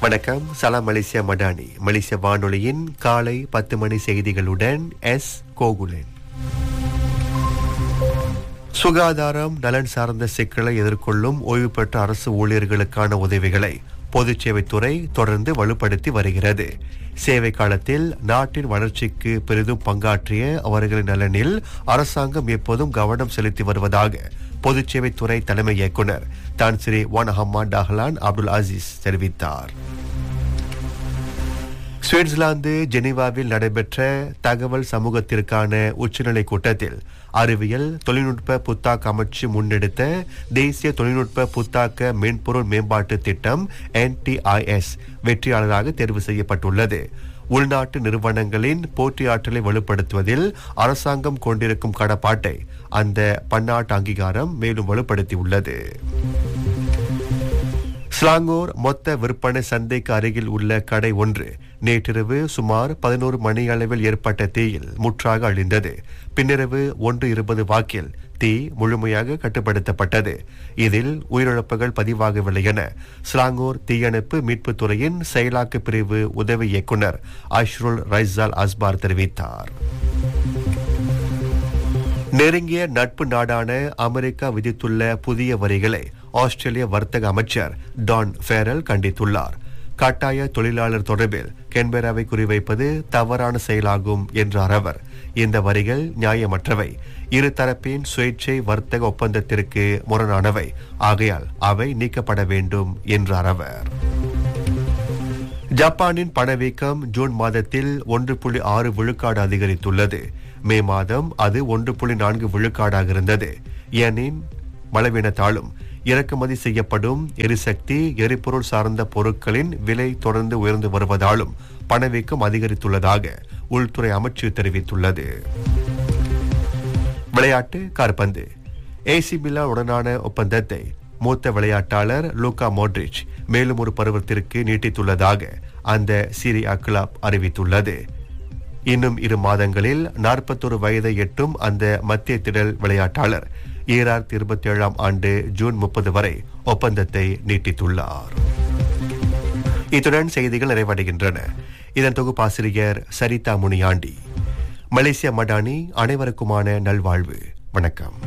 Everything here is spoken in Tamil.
வணக்கம் சலாம் மலேசியா மடானி மலேசிய வானொலியின் காலை பத்து மணி செய்திகளுடன் எஸ் கோகுலன் சுகாதாரம் நலன் சார்ந்த சிக்கலை எதிர்கொள்ளும் ஓய்வு பெற்ற அரசு ஊழியர்களுக்கான உதவிகளை பொதுச் சேவைத்துறை தொடர்ந்து வலுப்படுத்தி வருகிறது சேவை காலத்தில் நாட்டின் வளர்ச்சிக்கு பெரிதும் பங்காற்றிய அவர்களின் நலனில் அரசாங்கம் எப்போதும் கவனம் செலுத்தி வருவதாக பொதுச் சேவைத்துறை தலைமை இயக்குனர் தான் ஸ்ரீ வான் அஹம்மா டஹ்லான் அப்துல் அசீஸ் தெரிவித்தார் சுவிட்சர்லாந்து ஜெனீவாவில் நடைபெற்ற தகவல் சமூகத்திற்கான உச்சநிலை கூட்டத்தில் அறிவியல் தொழில்நுட்ப புத்தாக்க அமைச்சு முன்னெடுத்த தேசிய தொழில்நுட்ப புத்தாக்க மென்பொருள் மேம்பாட்டு திட்டம் என்டிஐஎஸ் வெற்றியாளராக தேர்வு செய்யப்பட்டுள்ளது உள்நாட்டு நிறுவனங்களின் போட்டியாற்றலை வலுப்படுத்துவதில் அரசாங்கம் கொண்டிருக்கும் கடப்பாட்டை அந்த பன்னாட்டு அங்கீகாரம் மேலும் வலுப்படுத்தியுள்ளது ஸ்லாங்கூர் மொத்த விற்பனை சந்தைக்கு அருகில் உள்ள கடை ஒன்று நேற்றிரவு சுமார் பதினோரு மணி அளவில் ஏற்பட்ட தீயில் முற்றாக அழிந்தது பின்னிரவு ஒன்று இருபது வாக்கில் தீ முழுமையாக கட்டுப்படுத்தப்பட்டது இதில் உயிரிழப்புகள் பதிவாகவில்லை என ஸ்லாங்கூர் தீயணைப்பு மீட்புத் துறையின் செயலாக்க பிரிவு உதவி இயக்குனர் அஷ்ருல் ரைசால் அஸ்பார் தெரிவித்தார் நெருங்கிய நட்பு நாடான அமெரிக்கா விதித்துள்ள புதிய வரிகளை ஆஸ்திரேலிய வர்த்தக அமைச்சர் டான் ஃபேரல் கண்டித்துள்ளார் கட்டாய தொழிலாளர் தொடர்பில் கென்பேராவை குறிவைப்பது தவறான செயலாகும் என்றார் அவர் இந்த வரிகள் நியாயமற்றவை இருதரப்பின் சுயேட்சை வர்த்தக ஒப்பந்தத்திற்கு முரணானவை ஆகையால் அவை நீக்கப்பட வேண்டும் என்றார் அவர் ஜப்பானின் பணவீக்கம் ஜூன் மாதத்தில் ஒன்று புள்ளி ஆறு விழுக்காடு அதிகரித்துள்ளது மே மாதம் அது ஒன்று புள்ளி நான்கு விழுக்காடாக இருந்தது ஏனின் பலவீனத்தாலும் இறக்குமதி செய்யப்படும் எரிசக்தி எரிபொருள் சார்ந்த பொருட்களின் விலை தொடர்ந்து உயர்ந்து வருவதாலும் பணவீக்கம் அதிகரித்துள்ளதாக உள்துறை அமைச்சு தெரிவித்துள்ளது விளையாட்டு கார்பந்து ஏசி மில்லா உடனான ஒப்பந்தத்தை மூத்த விளையாட்டாளர் லூகா மோட்ரிச் மேலும் ஒரு பருவத்திற்கு நீட்டித்துள்ளதாக அந்த சிரியா கிளப் அறிவித்துள்ளது இன்னும் இரு மாதங்களில் நாற்பத்தொரு வயதை எட்டும் அந்த மத்திய திடல் விளையாட்டாளர் ஈராயிரத்தி இருபத்தி ஏழாம் ஆண்டு ஜூன் முப்பது வரை ஒப்பந்தத்தை நீட்டித்துள்ளார் இத்துடன் செய்திகள் நிறைவடைகின்றன இதன் தொகுப்பாசிரியர் சரிதா முனியாண்டி மலேசியா மடானி அனைவருக்குமான நல்வாழ்வு வணக்கம்